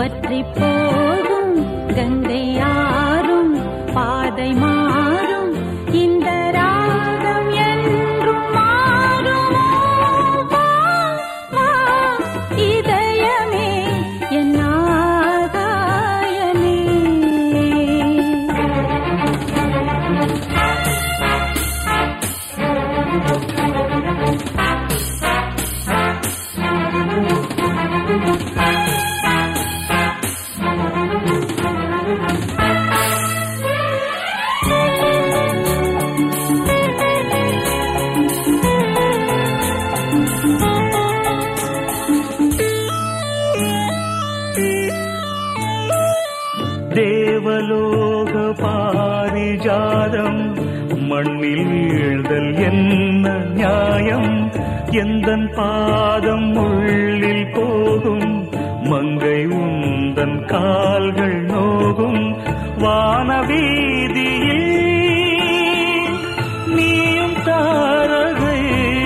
வற்றி போகும் கங்கை ஆறும் பாதை மாறும் இந்த ராகம் என்றும் மாறுமோ வா, வா, இதயமே என் ஆகாயமே தேவலோக பாரிஜாதம் மண்ணில் வீழ்தல் என்ன நியாயம் எந்தன் பாதம் உள்ளில் போகும் மங்கை உந்தன் கால்கள் நோகும் வானவீதியில் நீயும் தாரகை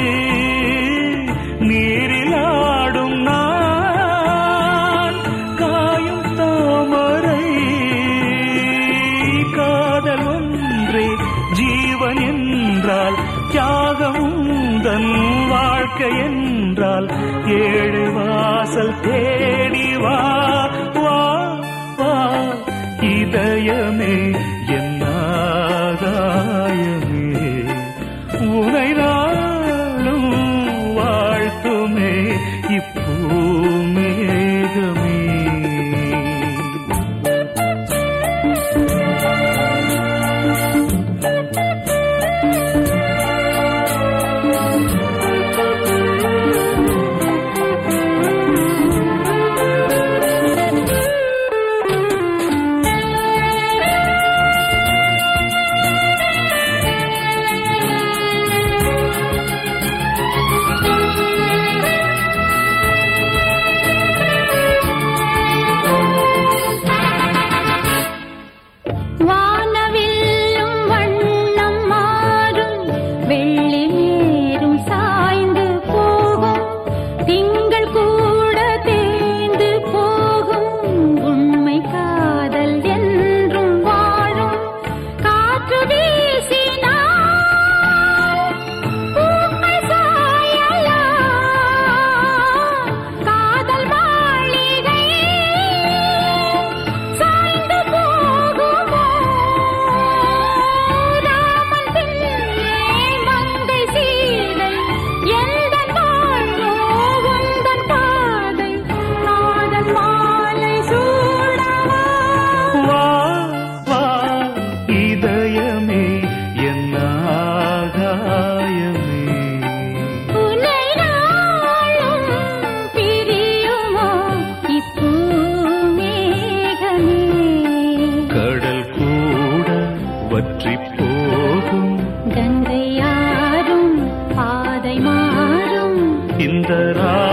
நீரில் ஆடும் நான் காயும் தாமரை காதல் ஒன்றே ஜீவன் என்றால் தியாகம் தன் வாழ்க்கை என்றால் ஏழு வாசல் தேடி வா வா வா இதயமே என் ஆகாயமே உனை நாளும் வாழ்த்துமே இப்பூமேகமே வானவில்லும் வண்ணம் மாறும் வெள்ளி மேரும் சாய்ந்து போகும் திங்கள் கூட தேய்ந்து போகும் உண்மை காதல் என்றும் வாழும் காற்று வீசினால் பூக்கள் சாயலாம் காதல் மாளிகை சாய்ந்து போகுமோ ராமன் பின்னே மங்கை சீதை எந்தன் வாழ்வோ உந்தன் பாதை காதல் மாலை சூடவா வா வா இதயமே என் ஆகாயமே உன்னை நாளும் பிரியுமோ இப்பூமேகமே கடல் கூட வற்றி போகும் கங்கையாரும் பாதை மாறும் இந்த ரா